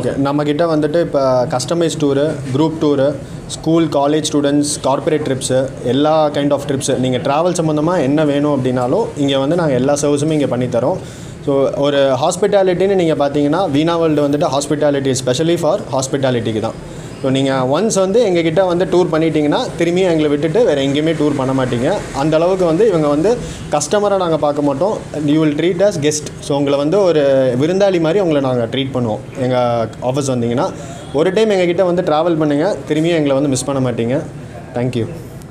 okay நம்மக்கிட்ட வந்துட்டு இப்போ customise tour group tour school college students corporate trips எல்லா கைண்ட் ஆஃப் ட்ரிப்ஸு நீங்கள் ட்ராவல் சம்மந்தமாக என்ன வேணும் அப்படின்னாலும் இங்கே வந்து நாங்கள் எல்லா சர்வீஸுமே இங்கே பண்ணித்தரோம் ஸோ ஒரு ஹாஸ்பிட்டாலிட்டின்னு நீங்கள் பார்த்தீங்கன்னா வீணா வேர்ல்டு வந்துட்டு ஹாஸ்பிட்டாலிட்டி ஸ்பெஷலி ஃபார் ஹாஸ்பிட்டாலிட்டிக்கு தான் ஸோ நீங்கள் ஒன்ஸ் வந்து எங்ககிட்ட வந்து டூர் பண்ணிட்டீங்கன்னா திரும்பியும் எங்களை விட்டுட்டு வேறு எங்கேயுமே டூர் பண்ண மாட்டீங்க அந்த அளவுக்கு வந்து இவங்க வந்து கஸ்டமராக நாங்கள் பார்க்க மாட்டோம் you will treat us guest so உங்களை வந்து ஒரு விருந்தாளி மாதிரி உங்களை நாங்கள் ட்ரீட் பண்ணுவோம் எங்கள் ஆஃபீஸ் வந்தீங்கன்னா ஒரு டைம் எங்ககிட்ட வந்து ட்ராவல் பண்ணுங்கள் திரும்பியும் எங்களை வந்து மிஸ் பண்ண மாட்டீங்க thank you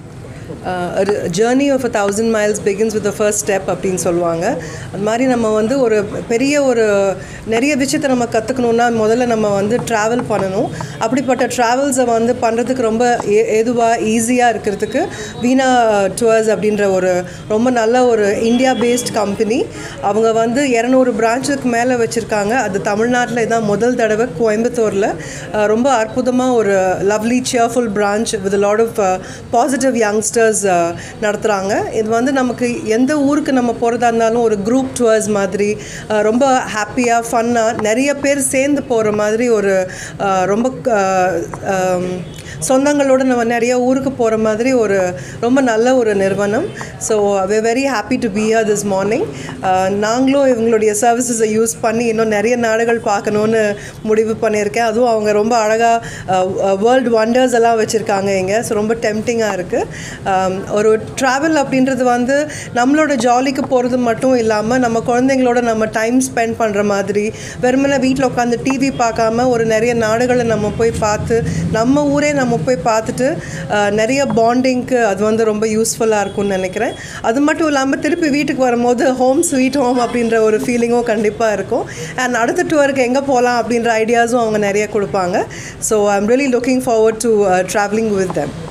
journey of a thousand miles begins with the first step அப்படின்னு சொல்லுவாங்க அது மாதிரி நம்ம வந்து ஒரு பெரிய ஒரு நிறைய விஷயத்தை நம்ம கற்றுக்கணுன்னா முதல்ல நம்ம வந்து ட்ராவல் பண்ணணும் அப்படிப்பட்ட ட்ராவல்ஸை வந்து பண்ணுறதுக்கு ரொம்ப ஏ ஏதுவாக ஈஸியாக இருக்கிறதுக்கு வீணா டூர்ஸ் அப்படின்ற ஒரு ரொம்ப நல்ல ஒரு இந்தியா பேஸ்ட் கம்பெனி அவங்க வந்து இரநூறு பிரான்ச்சுக்கு மேலே வச்சுருக்காங்க அது தமிழ்நாட்டில் இதான் முதல் தடவை கோயம்புத்தூரில் அஹ், ரொம்ப அற்புதமாக ஒரு lovely cheerful branch with lot of positive youngsters நடத்துகிறாங்க இது வந்து நமக்கு எந்த ஊருக்கு நம்ம போகிறதா இருந்தாலும் ஒரு குரூப் டூர்ஸ் மாதிரி அஹ், ரொம்ப ஹாப்பியாக ஃபன்னாக நிறைய பேர் சேர்ந்து போகிற மாதிரி ஒரு அஹ், ரொம்ப அஹ், ஆம், சொந்தங்களோட நம்ம நிறைய ஊருக்கு போகிற மாதிரி ஒரு ரொம்ப நல்ல ஒரு நிறுவனம் so we very happy to be here this morning நாங்களும் இவங்களுடைய சர்வீசஸை யூஸ் பண்ணி இன்னும் நிறைய நாடுகள் பார்க்கணுன்னு முடிவு பண்ணியிருக்கேன் அதுவும் அவங்க ரொம்ப அழகாக வேர்ல்டு வண்டர்ஸ் எல்லாம் வச்சுருக்காங்க இங்கே ஸோ ரொம்ப டெம்டிங்காக இருக்குது ஒரு ட்ராவல் அப்படின்றது வந்து நம்மளோட ஜாலிக்கு போகிறது மட்டும் இல்லாமல் நம்ம குழந்தைங்களோட நம்ம டைம் ஸ்பெண்ட் பண்ணுற மாதிரி வெறுமனே வீட்டில் உட்காந்து டிவி பார்க்காம ஒரு நிறைய நாடுகளை நம்ம போய் பார்த்து நம்ம ஊரே நம்ம போய் பார்த்துட்டு அஹ், நிறைய பாண்டிங்க்கு அது வந்து ரொம்ப யூஸ்ஃபுல்லாக இருக்கும்னு நினைக்கிறேன் அது மட்டும் இல்லாமல் திருப்பி வீட்டுக்கு வரும்போது ஹோம் ஸ்வீட் ஹோம் அப்படின்ற ஒரு ஃபீலிங்கும் கண்டிப்பாக இருக்கும் அண்ட் அடுத்த டூருக்கு எங்கே போகலாம் அப்படின்ற ஐடியாஸும் அவங்க நிறைய கொடுப்பாங்க so I am really looking forward to travelling with them